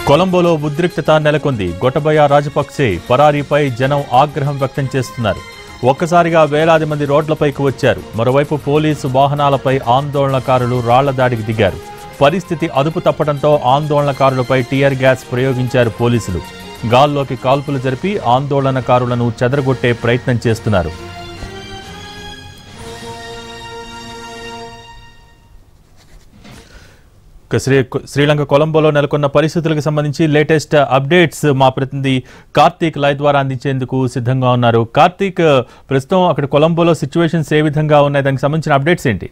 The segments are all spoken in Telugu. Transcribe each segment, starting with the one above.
కొలంబోలో ఉద్రిక్తత నెలకొంది గొటబయ రాజపక్సే పరారీపై జనం ఆగ్రహం వ్యక్తం చేస్తున్నారు ఒక్కసారిగా వేలాది మంది రోడ్లపైకి వచ్చారు మరోవైపు పోలీసు వాహనాలపై ఆందోళనకారులు రాళ్ల దాడికి దిగారు పరిస్థితి అదుపు తప్పడంతో ఆందోళనకారులపై టీయర్ గ్యాస్ ప్రయోగించారు పోలీసులు గాల్లోకి కాల్పులు జరిపి ఆందోళనకారులను చెదరగొట్టే ప్రయత్నం చేస్తున్నారు ఇక శ్రీ శ్రీలంక కొలంబోలో నెలకొన్న పరిస్థితులకు సంబంధించి లేటెస్ట్ అప్డేట్స్ మా ప్రతినిధి కార్తీక్ లైవ్ ద్వారా అందించేందుకు సిద్ధంగా ఉన్నారు కార్తీక్ ప్రస్తుతం అక్కడ కొలంబోలో సిచ్యువేషన్స్ ఏ విధంగా ఉన్నాయి దానికి సంబంధించిన అప్డేట్స్ ఏంటి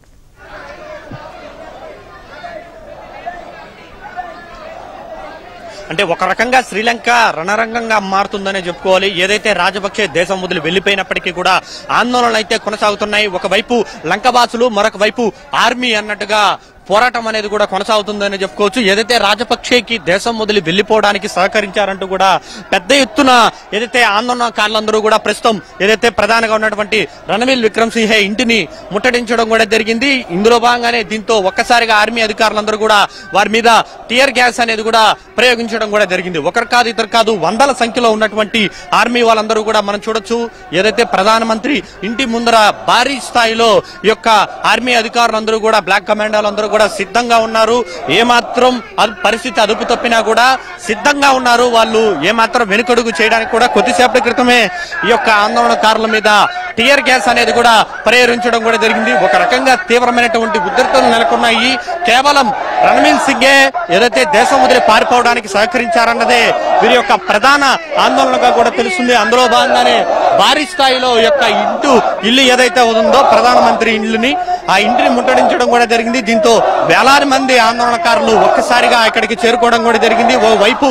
అంటే ఒక రకంగా శ్రీలంక రణరంగంగా మారుతుందనే చెప్పుకోవాలి ఏదైతే రాజపక్షే దేశం వదిలి వెళ్లిపోయినప్పటికీ కూడా ఆందోళనలు అయితే కొనసాగుతున్నాయి ఒకవైపు లంకవాసులు మరొక వైపు ఆర్మీ అన్నట్టుగా పోరాటం అనేది కూడా కొనసాగుతుందని చెప్పుకోవచ్చు ఏదైతే రాజపక్షేకి దేశం వదిలి వెళ్లిపోవడానికి సహకరించారంటూ కూడా పెద్ద ఎత్తున ఏదైతే ఆందోళనకారులందరూ కూడా ప్రస్తుతం ఏదైతే ప్రధానంగా ఉన్నటువంటి రణవీల్ విక్రమ్ సింహే ఇంటిని ముట్టడించడం కూడా జరిగింది ఇందులో భాగంగానే దీంతో ఒక్కసారిగా ఆర్మీ అధికారులందరూ కూడా వారి మీద టియర్ గ్యాస్ అనేది కూడా ప్రయోగించడం కూడా జరిగింది ఒకరు కాదు ఇద్దరు కాదు వందల సంఖ్యలో ఉన్నటువంటి ఆర్మీ వాళ్ళందరూ కూడా మనం చూడొచ్చు ఏదైతే ప్రధానమంత్రి ఇంటి ముందర భారీ స్థాయిలో ఈ యొక్క ఆర్మీ అధికారులందరూ కూడా బ్లాక్ కమాండోలందరూ కూడా సిద్ధంగా ఉన్నారు ఏమాత్రం అదు- పరిస్థితి అదుపు తప్పినా కూడా సిద్ధంగా ఉన్నారు వాళ్ళు ఏమాత్రం వెనుకడుగు చేయడానికి కూడా కొద్దిసేపటి క్రితమే ఈ యొక్క ఆందోళనకారుల మీద టియర్ గ్యాస్ అనేది కూడా ప్రయోగించడం కూడా జరిగింది ఒక రకంగా తీవ్రమైనటువంటి ఉద్రిక్తలు నెలకొన్నాయి కేవలం రణవీల్ సింగే ఏదైతే దేశం వదిలి పారిపోవడానికి సహకరించారన్నదే వీరి యొక్క ప్రధాన ఆందోళనగా కూడా తెలుస్తుంది అందులో భాగంగానే భారీ స్థాయిలో ఈ యొక్క ఇంటు ఇల్లు ఏదైతే ఉందో ప్రధానమంత్రి ఇల్లుని ఆ ఇంటిని ముట్టడించడం కూడా జరిగింది దీంతో వేలాది మంది ఆందోళనకారులు ఒక్కసారిగా ఇక్కడికి చేరుకోవడం కూడా జరిగింది ఓ వైపు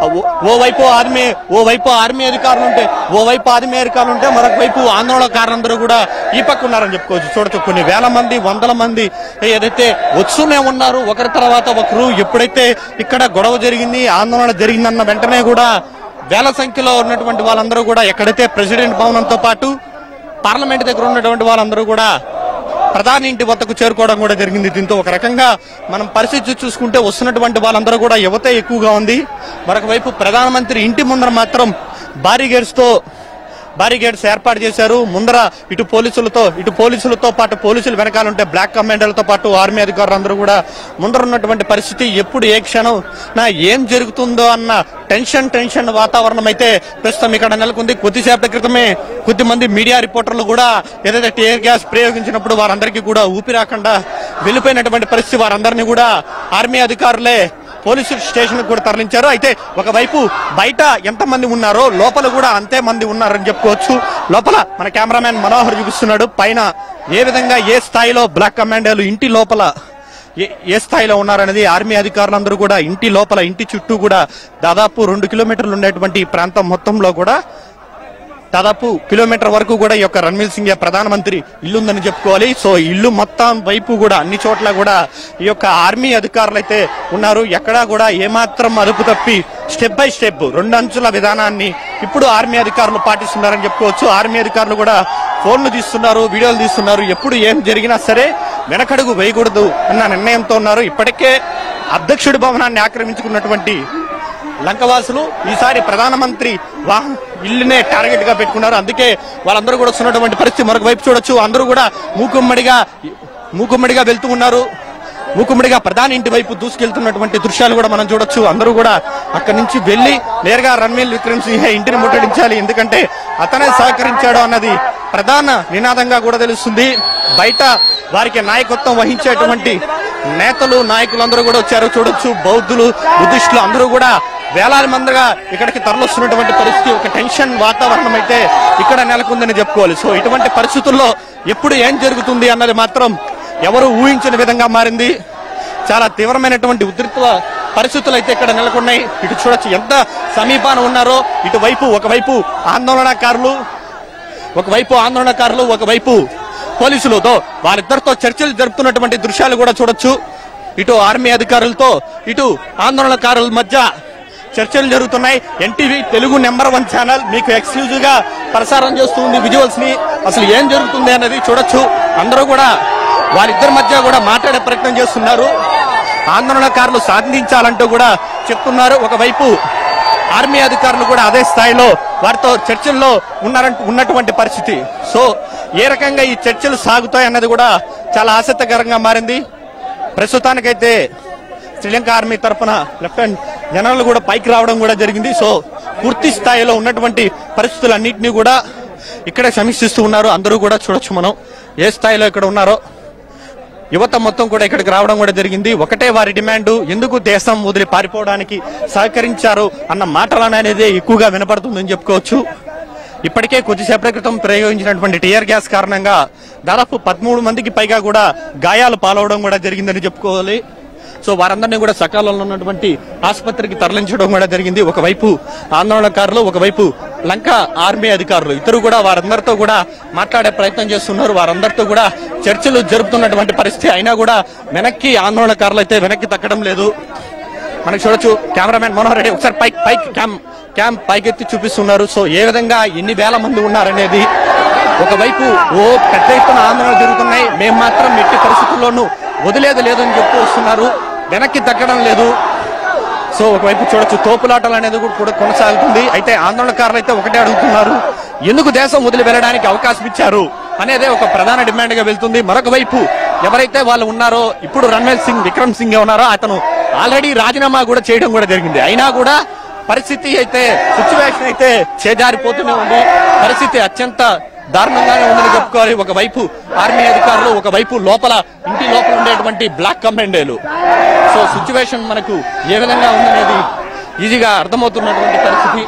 ఓ వైపు ఆర్మీ ఓ వైపు ఆర్మీ అధికారులు ఉంటే ఓ వైపు ఆర్మీ అధికారులు ఉంటే మరొక వైపు ఆందోళనకారులందరూ కూడా ఈ పక్క ఉన్నారని చెప్పుకోవచ్చు చూడొచ్చు కొన్ని వేల మంది వందల మంది ఏదైతే వస్తూనే ఉన్నారు ఒకరి తర్వాత ఒకరు ఎప్పుడైతే ఇక్కడ గొడవ జరిగింది ఆందోళన జరిగిందన్న వెంటనే కూడా వేల సంఖ్యలో ఉన్నటువంటి వాళ్ళందరూ కూడా ఎక్కడైతే ప్రెసిడెంట్ భవనంతో పాటు పార్లమెంట్ దగ్గర ఉన్నటువంటి వాళ్ళందరూ కూడా ప్రధాని ఇంటి వద్దకు చేరుకోవడం కూడా జరిగింది దీంతో ఒక రకంగా మనం పరిస్థితి చూసుకుంటే వస్తున్నటువంటి వాళ్ళందరూ కూడా యువత ఎక్కువగా ఉంది మరొక వైపు ప్రధానమంత్రి ఇంటి ముందర మాత్రం బారిగేడ్స్ తో బారిగేడ్స్ ఏర్పాటు చేశారు ముందర ఇటు పోలీసులతో ఇటు పోలీసులతో పాటు పోలీసులు వెనకాల ఉంటే బ్లాక్ కమాండర్లతో పాటు ఆర్మీ అధికారులు అందరూ కూడా ముందర ఉన్నటువంటి పరిస్థితి ఎప్పుడు ఏ క్షణం నా ఏం జరుగుతుందో అన్న టెన్షన్ టెన్షన్ వాతావరణం అయితే ప్రస్తుతం ఇక్కడ నెలకొంది కొద్దిసేపటి క్రితమే కొద్దిమంది మీడియా రిపోర్టర్లు కూడా ఏదైతే టీయర్ గ్యాస్ ప్రయోగించినప్పుడు వారందరికీ కూడా ఊపిరాకుండా వెళ్ళిపోయినటువంటి పరిస్థితి వారందరినీ కూడా ఆర్మీ అధికారులే పోలీసు స్టేషన్ కూడా తరలించారు అయితే ఒకవైపు బయట ఎంత మంది ఉన్నారో లోపల కూడా అంతే మంది ఉన్నారని చెప్పుకోవచ్చు లోపల మన కెమెరామెన్ మనోహర్ చూపిస్తున్నాడు పైన ఏ విధంగా ఏ స్థాయిలో బ్లాక్ కమాండోలు ఇంటి లోపల ఏ ఏ స్థాయిలో ఉన్నారనేది ఆర్మీ అధికారులందరూ కూడా ఇంటి లోపల ఇంటి చుట్టూ కూడా దాదాపు రెండు కిలోమీటర్లు ఉండేటువంటి ఈ ప్రాంతం మొత్తంలో కూడా దాదాపు కిలోమీటర్ వరకు కూడా ఈ యొక్క రణ్వీల్ సింగ్ ప్రధానమంత్రి ఇల్లు ఉందని చెప్పుకోవాలి సో ఇల్లు మొత్తం వైపు కూడా అన్ని చోట్ల కూడా ఈ యొక్క ఆర్మీ అధికారులు అయితే ఉన్నారు ఎక్కడా కూడా ఏమాత్రం అదుపు తప్పి స్టెప్ బై స్టెప్ రెండు అంచుల విధానాన్ని ఇప్పుడు ఆర్మీ అధికారులు పాటిస్తున్నారని చెప్పుకోవచ్చు ఆర్మీ అధికారులు కూడా ఫోన్లు తీస్తున్నారు వీడియోలు తీస్తున్నారు ఎప్పుడు ఏం జరిగినా సరే వెనకడుగు వేయకూడదు అన్న నిర్ణయంతో ఉన్నారు ఇప్పటికే అధ్యక్షుడి భవనాన్ని ఆక్రమించుకున్నటువంటి లంకవాసులు ఈసారి ప్రధానమంత్రి వాహ ఇల్లునే టార్గెట్ గా పెట్టుకున్నారు అందుకే వాళ్ళందరూ కూడా వస్తున్నటువంటి పరిస్థితి మరొక వైపు చూడొచ్చు అందరూ కూడా మూకుమ్మడిగా మూకుమ్మడిగా వెళ్తూ ఉన్నారు మూకుమ్మడిగా ప్రధాని ఇంటి వైపు దూసుకెళ్తున్నటువంటి దృశ్యాలు కూడా మనం చూడొచ్చు అందరూ కూడా అక్కడి నుంచి వెళ్లి నేరుగా రణ్వీల్ విక్రమ్ సింహే ఇంటిని ముట్టడించాలి ఎందుకంటే అతనే సహకరించాడు అన్నది ప్రధాన నినాదంగా కూడా తెలుస్తుంది బయట వారికి నాయకత్వం వహించేటువంటి నేతలు నాయకులందరూ కూడా వచ్చారు చూడొచ్చు బౌద్ధులు బుద్ధిస్టులు అందరూ కూడా వేలాది మందిగా ఇక్కడికి తరలిస్తున్నటువంటి పరిస్థితి ఒక టెన్షన్ వాతావరణం అయితే ఇక్కడ నెలకొందని చెప్పుకోవాలి సో ఇటువంటి పరిస్థితుల్లో ఎప్పుడు ఏం జరుగుతుంది అన్నది మాత్రం ఎవరు ఊహించిన విధంగా మారింది చాలా తీవ్రమైనటువంటి ఉద్రిక్త పరిస్థితులు అయితే ఇక్కడ నెలకొన్నాయి ఇటు చూడొచ్చు ఎంత సమీపాన ఉన్నారో ఇటువైపు ఒకవైపు ఆందోళనకారులు ఒకవైపు ఆందోళనకారులు ఒకవైపు పోలీసులతో వారిద్దరితో చర్చలు జరుపుతున్నటువంటి దృశ్యాలు కూడా చూడొచ్చు ఇటు ఆర్మీ అధికారులతో ఇటు ఆందోళనకారుల మధ్య చర్చలు జరుగుతున్నాయి NTV Telugu number one channel మీకు ఎక్స్క్లూజివ్ గా ప్రసారం చేస్తుంది విజువల్స్ ని అసలు ఏం జరుగుతుంది అనేది చూడొచ్చు అందరూ కూడా వారిద్దరి మధ్య కూడా మాట్లాడే ప్రయత్నం చేస్తున్నారు ఆందోళనకారులు సాధించాలంటూ కూడా చెప్తున్నారు ఒకవైపు ఆర్మీ అధికారులు కూడా అదే స్థాయిలో వారితో చర్చల్లో ఉన్నారంట ఉన్నటువంటి పరిస్థితి సో ఏ రకంగా ఈ చర్చలు సాగుతాయి అన్నది కూడా చాలా ఆసక్తికరంగా మారింది ప్రస్తుతానికైతే శ్రీలంక ఆర్మీ తరఫున లెఫ్టినెంట్ జనరల్ కూడా పైకి రావడం కూడా జరిగింది సో పూర్తి స్థాయిలో ఉన్నటువంటి పరిస్థితులన్నింటినీ కూడా ఇక్కడే సమీక్షిస్తూ ఉన్నారు అందరూ కూడా చూడొచ్చు మనం ఏ స్థాయిలో ఇక్కడ ఉన్నారో యువత మొత్తం కూడా ఇక్కడికి రావడం కూడా జరిగింది ఒకటే వారి డిమాండ్ ఎందుకు దేశం వదిలి పారిపోవడానికి సహకరించారు అన్న మాటలు అనేది ఎక్కువగా వినపడుతుందని చెప్పుకోవచ్చు ఇప్పటికే కొద్దిసేపటి క్రితం ప్రయోగించినటువంటి టీఆర్ గ్యాస్ కారణంగా దాదాపు పదమూడు మందికి పైగా కూడా గాయాలు పాలవడం కూడా జరిగిందని చెప్పుకోవాలి సో వారందరినీ కూడా సకాలంలో ఉన్నటువంటి ఆసుపత్రికి తరలించడం కూడా జరిగింది ఒకవైపు ఆందోళనకారులు ఒకవైపు లంక ఆర్మీ అధికారులు ఇద్దరు కూడా వారందరితో కూడా మాట్లాడే ప్రయత్నం చేస్తున్నారు వారందరితో కూడా చర్చలు జరుపుతున్నటువంటి పరిస్థితి అయినా కూడా వెనక్కి ఆందోళనకారులు అయితే వెనక్కి తగ్గడం లేదు మనకి చూడొచ్చు కెమెరామెన్ మనోహర్ రెడ్డి ఒకసారి పైకి పైకి క్యామ్ క్యామ్ పైకెత్తి చూపిస్తున్నారు సో ఏ విధంగా ఎన్ని వేల మంది ఉన్నారనేది ఒకవైపు ఓ పెద్ద ఎత్తున ఆందోళన జరుగుతున్నాయి మేము మాత్రం ఎట్టి పరిస్థితుల్లోనూ వదిలేదు లేదని చెప్తూ వస్తున్నారు వెనక్కి తగ్గడం లేదు సో ఒకవైపు చూడొచ్చు తోపులాటలు అనేది కూడా కూడా కొనసాగుతుంది అయితే ఆందోళనకారులు అయితే ఒకటే అడుగుతున్నారు ఎందుకు దేశం వదిలి వెళ్ళడానికి అవకాశం ఇచ్చారు అనేదే ఒక ప్రధాన డిమాండ్ గా వెళ్తుంది మరొక వైపు ఎవరైతే వాళ్ళు ఉన్నారో ఇప్పుడు రణ్వీర్ సింగ్ విక్రమ్ సింగ్ ఉన్నారో అతను ఆల్రెడీ రాజీనామా కూడా చేయడం కూడా జరిగింది అయినా కూడా పరిస్థితి అయితే సిచ్యువేషన్ అయితే చేజారిపోతూనే ఉంది పరిస్థితి అత్యంత దారుణంగానే ఉందని చెప్పుకోవాలి ఒకవైపు ఆర్మీ అధికారులు ఒకవైపు లోపల ఇంటి లోపల ఉండేటువంటి బ్లాక్ కమాండోలు సో సిచ్యువేషన్ మనకు ఏ విధంగా ఉందనేది ఈజీగా అర్థమవుతున్నటువంటి పరిస్థితి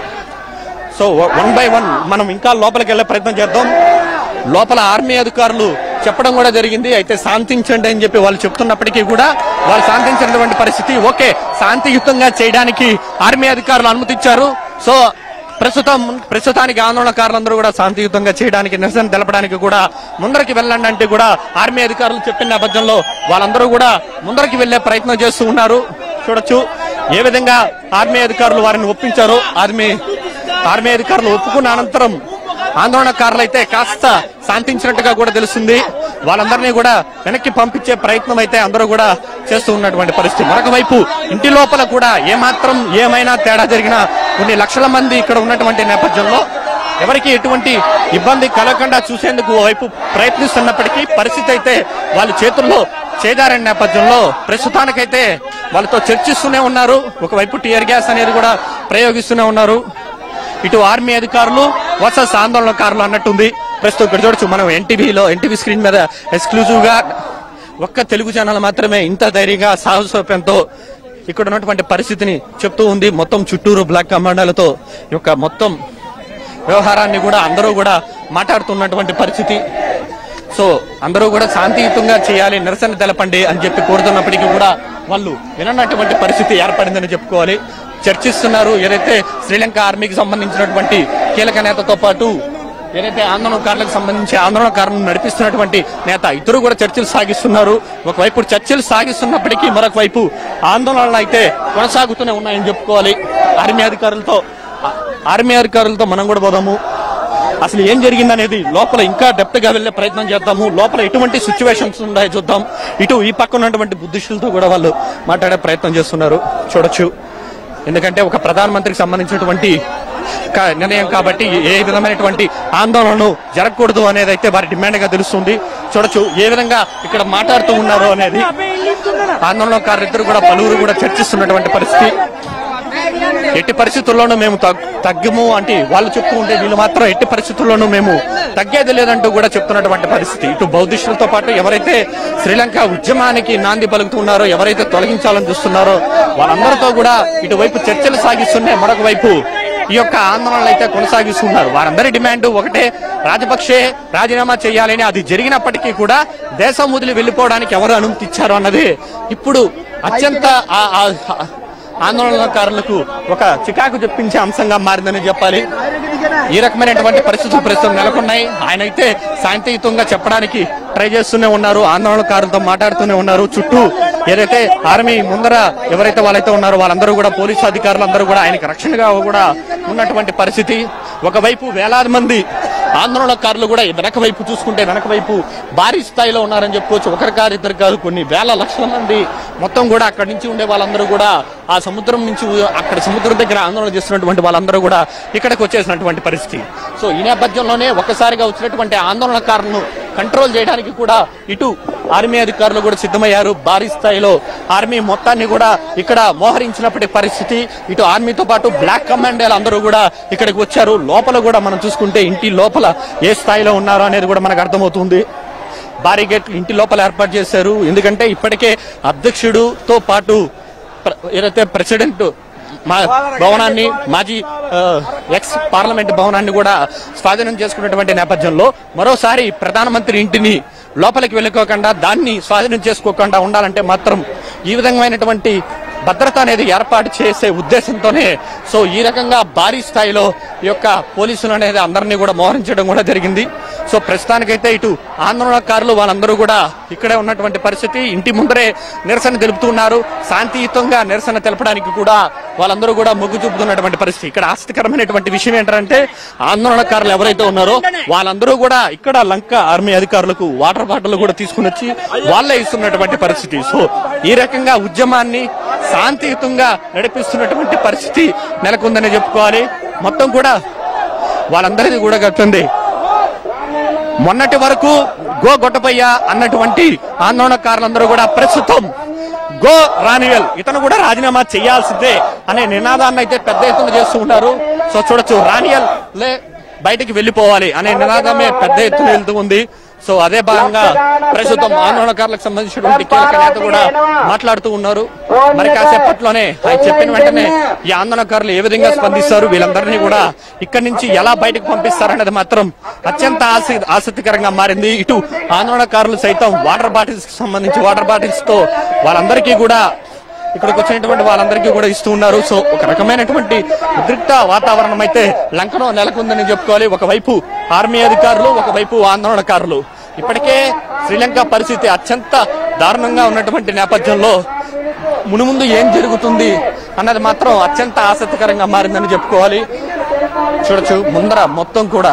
సో వన్ బై వన్ మనం ఇంకా లోపలికి వెళ్ళే ప్రయత్నం చేద్దాం లోపల ఆర్మీ అధికారులు చెప్పడం కూడా జరిగింది అయితే శాంతించండి అని చెప్పి వాళ్ళు చెప్తున్నప్పటికీ కూడా వాళ్ళు శాంతించినటువంటి పరిస్థితి ఓకే శాంతియుతంగా చేయడానికి ఆర్మీ అధికారులు అనుమతిచ్చారు సో ప్రస్తుతం ప్రస్తుతానికి ఆందోళనకారులందరూ కూడా శాంతియుతంగా చేయడానికి నిరసన తెలపడానికి కూడా ముందరికి వెళ్ళండి అంటే కూడా ఆర్మీ అధికారులు చెప్పిన నేపథ్యంలో వాళ్ళందరూ కూడా ముందరికి వెళ్లే ప్రయత్నం చేస్తూ ఉన్నారు చూడొచ్చు ఏ విధంగా ఆర్మీ అధికారులు వారిని ఒప్పించారో ఆర్మీ ఆర్మీ అధికారులు ఒప్పుకున్న అనంతరం ఆందోళనకారులు అయితే కాస్త శాంతించినట్టుగా కూడా తెలుస్తుంది వాళ్ళందరినీ కూడా వెనక్కి పంపించే ప్రయత్నం అయితే అందరూ కూడా చేస్తూ ఉన్నటువంటి పరిస్థితి మరొక వైపు ఇంటి లోపల కూడా ఏమాత్రం ఏమైనా తేడా జరిగినా కొన్ని లక్షల మంది ఇక్కడ ఉన్నటువంటి నేపథ్యంలో ఎవరికి ఎటువంటి ఇబ్బంది కలగకుండా చూసేందుకు వైపు ప్రయత్నిస్తున్నప్పటికీ పరిస్థితి అయితే వాళ్ళ చేతుల్లో చేదారని నేపథ్యంలో ప్రస్తుతానికైతే వాళ్ళతో చర్చిస్తూనే ఉన్నారు ఒకవైపు టీఆర్ గ్యాస్ అనేది కూడా ప్రయోగిస్తూనే ఉన్నారు ఇటు ఆర్మీ అధికారులు వర్సెస్ ఆందోళనకారులు అన్నట్టుంది ప్రస్తుతం ఇక్కడ చూడొచ్చు మనం ఎన్టీవీలో ఎన్టీవీ స్క్రీన్ మీద ఎక్స్క్లూజివ్ గా ఒక్క తెలుగు ఛానల్ మాత్రమే ఇంత ధైర్యంగా సాహసోప్యంతో ఇక్కడ ఉన్నటువంటి పరిస్థితిని చెప్తూ ఉంది మొత్తం చుట్టూరు బ్లాక్ కమాండాలతో ఈ యొక్క మొత్తం వ్యవహారాన్ని కూడా అందరూ కూడా మాట్లాడుతున్నటువంటి పరిస్థితి సో అందరూ కూడా శాంతియుతంగా చేయాలి నిరసన తెలపండి అని చెప్పి కోరుతున్నప్పటికీ కూడా వాళ్ళు వినన్నటువంటి పరిస్థితి ఏర్పడిందని చెప్పుకోవాలి చర్చిస్తున్నారు ఏదైతే శ్రీలంక ఆర్మీకి సంబంధించినటువంటి కీలక నేతతో పాటు ఏదైతే ఆందోళనకారులకు సంబంధించి ఆందోళనకారులను నడిపిస్తున్నటువంటి నేత ఇద్దరు కూడా చర్చలు సాగిస్తున్నారు ఒకవైపు చర్చలు సాగిస్తున్నప్పటికీ మరొక వైపు ఆందోళనలు అయితే కొనసాగుతూనే ఉన్నాయని చెప్పుకోవాలి ఆర్మీ అధికారులతో ఆర్మీ అధికారులతో మనం కూడా పోదాము అసలు ఏం జరిగిందనేది లోపల ఇంకా డెప్త్ గా వెళ్లే ప్రయత్నం చేద్దాము లోపల ఎటువంటి సిచ్యువేషన్స్ ఉన్నాయో చూద్దాం ఇటు ఈ పక్క ఉన్నటువంటి బుద్ధిష్టులతో కూడా వాళ్ళు మాట్లాడే ప్రయత్నం చేస్తున్నారు చూడొచ్చు ఎందుకంటే ఒక ప్రధానమంత్రికి సంబంధించినటువంటి క- నిర్ణయం కాబట్టి ఏ విధమైనటువంటి ఆందోళనలు జరగకూడదు అనేది అయితే వారి డిమాండ్ గా తెలుస్తుంది చూడొచ్చు ఏ విధంగా ఇక్కడ మాట్లాడుతూ ఉన్నారు అనేది ఆందోళనకారులు ఇద్దరు కూడా పలువురు కూడా చర్చిస్తున్నటువంటి పరిస్థితి ఎట్టి పరిస్థితుల్లోనూ మేము తగ్- తగ్గము అంటే వాళ్ళు చెప్తూ ఉంటే వీళ్ళు మాత్రం ఎట్టి పరిస్థితుల్లోనూ మేము తగ్గేది లేదంటూ కూడా చెప్తున్నటువంటి పరిస్థితి ఇటు బౌద్ధిస్టులతో పాటు ఎవరైతే శ్రీలంక ఉద్యమానికి నాంది పలుకుతున్నారో ఎవరైతే తొలగించాలని చూస్తున్నారో వాళ్ళందరితో కూడా ఇటువైపు చర్చలు సాగిస్తున్నాయి మరొక వైపు ఈ యొక్క ఆందోళనలు అయితే కొనసాగిస్తున్నారు వారందరి డిమాండ్ ఒకటే రాజపక్షే రాజీనామా చేయాలని అది జరిగినప్పటికీ కూడా దేశం వదిలి వెళ్ళిపోవడానికి ఎవరు అనుమతి ఇచ్చారు అన్నది ఇప్పుడు అత్యంత ఆ- ఆ- ఆందోళనకారులకు ఒక చికాకు చెప్పించే అంశంగా మారిందని చెప్పాలి ఈ రకమైనటువంటి పరిస్థితులు ప్రస్తుతం నెలకొన్నాయి ఆయన అయితే శాంతియుతంగా చెప్పడానికి ట్రై చేస్తూనే ఉన్నారు ఆందోళనకారులతో మాట్లాడుతూనే ఉన్నారు చుట్టూ ఏదైతే ఆర్మీ ముందర ఎవరైతే వాళ్ళైతే ఉన్నారో వాళ్ళందరూ కూడా పోలీసు అధికారులు అందరూ కూడా ఆయనకి రక్షణగా కూడా ఉన్నటువంటి పరిస్థితి ఒకవైపు వేలాది మంది ఆందోళనకారులు కూడా వెనక వైపు చూసుకుంటే వెనక వైపు భారీ స్థాయిలో ఉన్నారని చెప్పుకోవచ్చు ఒకరి కాదు ఇద్దరు కాదు కొన్ని వేల లక్షల మంది మొత్తం కూడా అక్కడి నుంచి ఉండే వాళ్ళందరూ కూడా ఆ సముద్రం నుంచి అక్కడ సముద్రం దగ్గర ఆందోళన చేస్తున్నటువంటి వాళ్ళందరూ కూడా ఇక్కడికి వచ్చేసినటువంటి పరిస్థితి సో ఈ నేపథ్యంలోనే ఒక్కసారిగా వచ్చినటువంటి ఆందోళనకారులను కంట్రోల్ చేయడానికి కూడా ఇటు ఆర్మీ అధికారులు కూడా సిద్ధమయ్యారు భారీ స్థాయిలో ఆర్మీ మొత్తాన్ని కూడా ఇక్కడ మోహరించినప్పటి పరిస్థితి ఇటు ఆర్మీతో పాటు బ్లాక్ కమాండోలు అందరూ కూడా ఇక్కడికి వచ్చారు లోపల కూడా మనం చూసుకుంటే ఇంటి లోపల ఏ స్థాయిలో ఉన్నారో అనేది కూడా మనకు అర్థమవుతుంది భారీ గేట్లు ఇంటి లోపల ఏర్పాటు చేశారు ఎందుకంటే ఇప్పటికే అధ్యక్షుడుతో పాటు ప్ర- ఏదైతే ప్రెసిడెంట్ మా భవనాన్ని మాజీ ఆ, ఎక్స్ పార్లమెంట్ భవనాన్ని కూడా స్వాధీనం చేసుకున్నటువంటి నేపథ్యంలో మరోసారి ప్రధానమంత్రి ఇంటిని లోపలికి వెళ్ళుకోకుండా దాన్ని స్వాధీనం చేసుకోకుండా ఉండాలంటే మాత్రం ఈ విధమైనటువంటి భద్రత అనేది ఏర్పాటు చేసే ఉద్దేశంతోనే సో ఈ రకంగా భారీ స్థాయిలో ఈ యొక్క పోలీసులు అనేది అందరినీ కూడా మోహరించడం కూడా జరిగింది సో ప్రస్తుతానికైతే ఇటు ఆందోళనకారులు వాళ్ళందరూ కూడా ఇక్కడే ఉన్నటువంటి పరిస్థితి ఇంటి ముందరే నిరసన తెలుపుతున్నారు శాంతియుతంగా నిరసన తెలపడానికి కూడా వాళ్ళందరూ కూడా మొగ్గు చూపుతున్నటువంటి పరిస్థితి ఇక్కడ ఆసక్తికరమైనటువంటి విషయం ఏంటంటే ఆందోళనకారులు ఎవరైతే ఉన్నారో వాళ్ళందరూ కూడా ఇక్కడ లంక ఆర్మీ అధికారులకు వాటర్ బాటిల్ కూడా తీసుకుని వచ్చి వాళ్ళే ఇస్తున్నటువంటి పరిస్థితి సో ఈ రకంగా ఉద్యమాన్ని శాంతియుతంగా నడిపిస్తున్నటువంటి పరిస్థితి నెలకొందని చెప్పుకోవాలి మొత్తం కూడా వాళ్ళందరిది కూడా గట్టుంది మొన్నటి వరకు గో గొట్టపయ్య అన్నటువంటి ఆందోళనకారులందరూ కూడా ప్రస్తుతం గో రానియల్ ఇతను కూడా రాజీనామా చేయాల్సిందే అనే నినాదాన్ని అయితే పెద్ద ఎత్తున చేస్తూ ఉన్నారు సో చూడొచ్చు రానియల్ లే బయటికి వెళ్ళిపోవాలి అనే నినాదమే పెద్ద ఎత్తున వెళ్తూ ఉంది సో అదే భాగంగా ప్రస్తుతం ఆందోళనకారులకు సంబంధించినటువంటి కీలక నేత కూడా మాట్లాడుతూ ఉన్నారు మరి కాసేపట్లోనే ఆయన చెప్పిన వెంటనే ఈ ఆందోళనకారులు ఏ విధంగా స్పందిస్తారు వీళ్ళందరినీ కూడా ఇక్కడి నుంచి ఎలా బయటకు పంపిస్తారనేది మాత్రం అత్యంత ఆసక్తి ఆసక్తికరంగా మారింది ఇటు ఆందోళనకారులు సైతం వాటర్ బాటిల్స్ కి సంబంధించి వాటర్ బాటిల్స్ తో వాళ్ళందరికీ కూడా ఇక్కడికి వచ్చినటువంటి వాళ్ళందరికీ కూడా ఇస్తూ ఉన్నారు సో ఒక రకమైనటువంటి ఉద్రిక్త వాతావరణం అయితే లంకలో నెలకొందని చెప్పుకోవాలి ఒకవైపు ఆర్మీ అధికారులు ఒకవైపు ఆందోళనకారులు ఇప్పటికే శ్రీలంక పరిస్థితి అత్యంత దారుణంగా ఉన్నటువంటి నేపథ్యంలో మునుముందు ఏం జరుగుతుంది అన్నది మాత్రం అత్యంత ఆసక్తికరంగా మారిందని చెప్పుకోవాలి చూడొచ్చు ముందర మొత్తం కూడా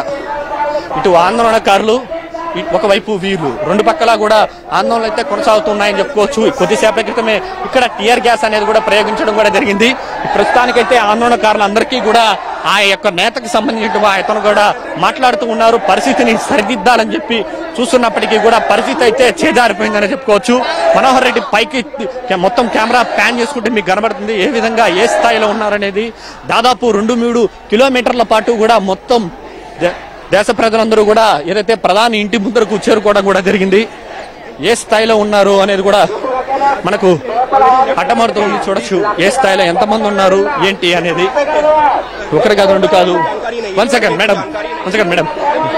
ఇటు ఆందోళనకారులు ఇ- ఒకవైపు వీరు రెండు పక్కల కూడా ఆందోళనలు అయితే కొనసాగుతున్నాయని చెప్పుకోవచ్చు కొద్దిసేపటి క్రితమే ఇక్కడ టియర్ గ్యాస్ అనేది కూడా ప్రయోగించడం కూడా జరిగింది ప్రస్తుతానికైతే ఆందోళనకారులు అందరికీ కూడా ఆ యొక్క నేతకు సంబంధించిన అతను కూడా మాట్లాడుతూ ఉన్నారు పరిస్థితిని సరిదిద్దాలని చెప్పి చూస్తున్నప్పటికీ కూడా పరిస్థితి అయితే చేజారిపోయిందని చెప్పుకోవచ్చు మనోహర్ రెడ్డి పైకి కె- మొత్తం కెమెరా ప్యాన్ చేసుకుంటే మీకు కనబడుతుంది ఏ విధంగా ఏ స్థాయిలో ఉన్నారనేది దాదాపు రెండు మూడు కిలోమీటర్ల పాటు కూడా మొత్తం దే- దేశ ప్రజలందరూ కూడా ఏదైతే ప్రధాని ఇంటి ముందరకు చేరుకోవడం కూడా జరిగింది ఏ స్థాయిలో ఉన్నారు అనేది కూడా మనకు అడ్డమడుతుంది చూడొచ్చు ఏ స్థాయిలో ఎంతమంది ఉన్నారు ఏంటి అనేది ఒకరు కాదు రెండు కాదు one second madam one second madam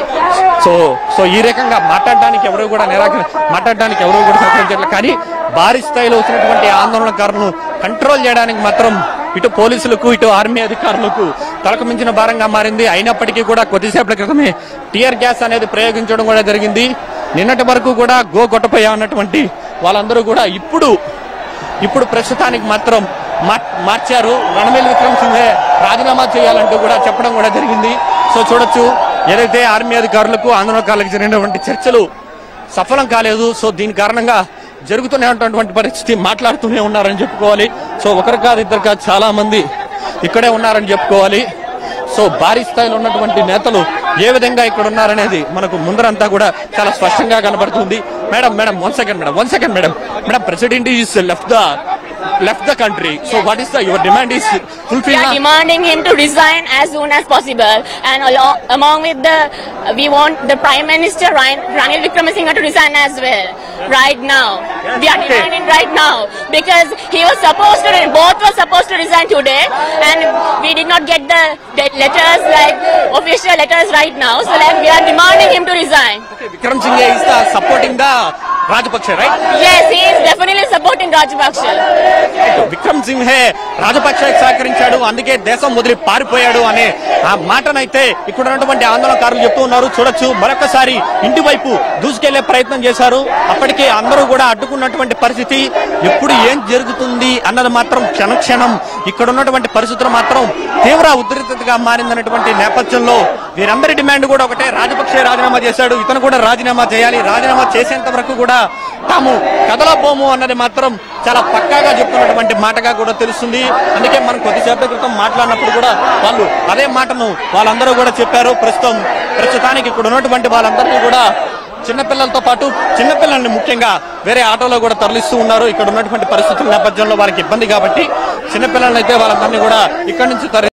so so ఈ రకంగా మాట్లాడడానికి ఎవరు కూడా నిరాకరి మాట్లాడడానికి ఎవరు కూడా సహకరించట్లేదు కానీ భారీ స్థాయిలో వచ్చినటువంటి ఆందోళనకారులను కంట్రోల్ చేయడానికి మాత్రం ఇటు పోలీసులకు ఇటు ఆర్మీ అధికారులకు తలకు మించిన భారంగా మారింది అయినప్పటికీ కూడా కొద్దిసేపటి క్రితమే టియర్ గ్యాస్ అనేది ప్రయోగించడం కూడా జరిగింది నిన్నటి వరకు కూడా గో గొట్టపోయా ఉన్నటువంటి వాళ్ళందరూ కూడా ఇప్పుడు ఇప్పుడు ప్రస్తుతానికి మాత్రం మార్- మార్చారు రణమేల్ విక్రమ్ సింఘే రాజీనామా చేయాలంటూ కూడా చెప్పడం కూడా జరిగింది సో చూడొచ్చు ఏదైతే ఆర్మీ అధికారులకు ఆందోళనకారులకు జరిగినటువంటి చర్చలు సఫలం కాలేదు సో దీని కారణంగా జరుగుతూనే ఉన్నటువంటి పరిస్థితి మాట్లాడుతూనే ఉన్నారని చెప్పుకోవాలి సో ఒకరు కాదు ఇద్దరు కాదు చాలా మంది ఇక్కడే ఉన్నారని చెప్పుకోవాలి సో భారీ స్థాయిలో ఉన్నటువంటి నేతలు ఏ విధంగా ఇక్కడ ఉన్నారనేది మనకు ముందరంతా కూడా చాలా స్పష్టంగా కనబడుతుంది madam madam one second madam one second madam madam president is left the left the country so what is the your demand is We fulfil are demanding him to resign as soon as possible, and along, among with the, we want the Prime Minister Ryan, Ranil Wickremesinghe to resign as well, right now. We are okay. demanding right now because he was supposed to, both were supposed to resign today, and we did not get the, the letters like official letters right now. So like we are demanding him to resign. Wickremesinghe is the supporting the Rajapaksa right Yes, he is definitely supporting Rajapaksa. Wickremesinghe రాజపక్షకి సహకరించాడు అందుకే దేశం వదిలి పారిపోయాడు అనే ఆ మాటనైతే ఇక్కడ ఉన్నటువంటి ఆందోళనకారులు చెప్తూ ఉన్నారు చూడొచ్చు మరొకసారి ఇంటి వైపు దూసుకెళ్లే ప్రయత్నం చేశారు అప్పటికే అందరూ కూడా అడ్డుకున్నటువంటి పరిస్థితి ఎప్పుడు ఏం జరుగుతుంది అన్నది మాత్రం క్షణక్షణం ఇక్కడ ఉన్నటువంటి పరిస్థితులు మాత్రం తీవ్ర ఉద్రిక్తతగా మారిందన్నటువంటి నేపథ్యంలో వీరందరి డిమాండ్ కూడా ఒకటే రాజపక్షే రాజీనామా చేశాడు ఇతను కూడా రాజీనామా చేయాలి రాజీనామా చేసేంత వరకు కూడా తాము కదలబోము అన్నది మాత్రం చాలా పక్కాగా చెప్తున్నటువంటి మాటగా కూడా తెలుస్తుంది అందుకే మనం కొద్దిసేపటి క్రితం మాట్లాడినప్పుడు కూడా వాళ్ళు అదే మాటను వాళ్ళందరూ కూడా చెప్పారు ప్రస్తుతం ప్రస్తుతానికి ఇక్కడ ఉన్నటువంటి వాళ్ళందరినీ కూడా చిన్నపిల్లలతో పాటు చిన్నపిల్లల్ని ముఖ్యంగా వేరే ఆటోలో కూడా తరలిస్తూ ఉన్నారు ఇక్కడ ఉన్నటువంటి పరిస్థితుల నేపథ్యంలో వారికి ఇబ్బంది కాబట్టి చిన్నపిల్లల్ని అయితే వాళ్ళందరినీ కూడా ఇక్కడ నుంచి తరలి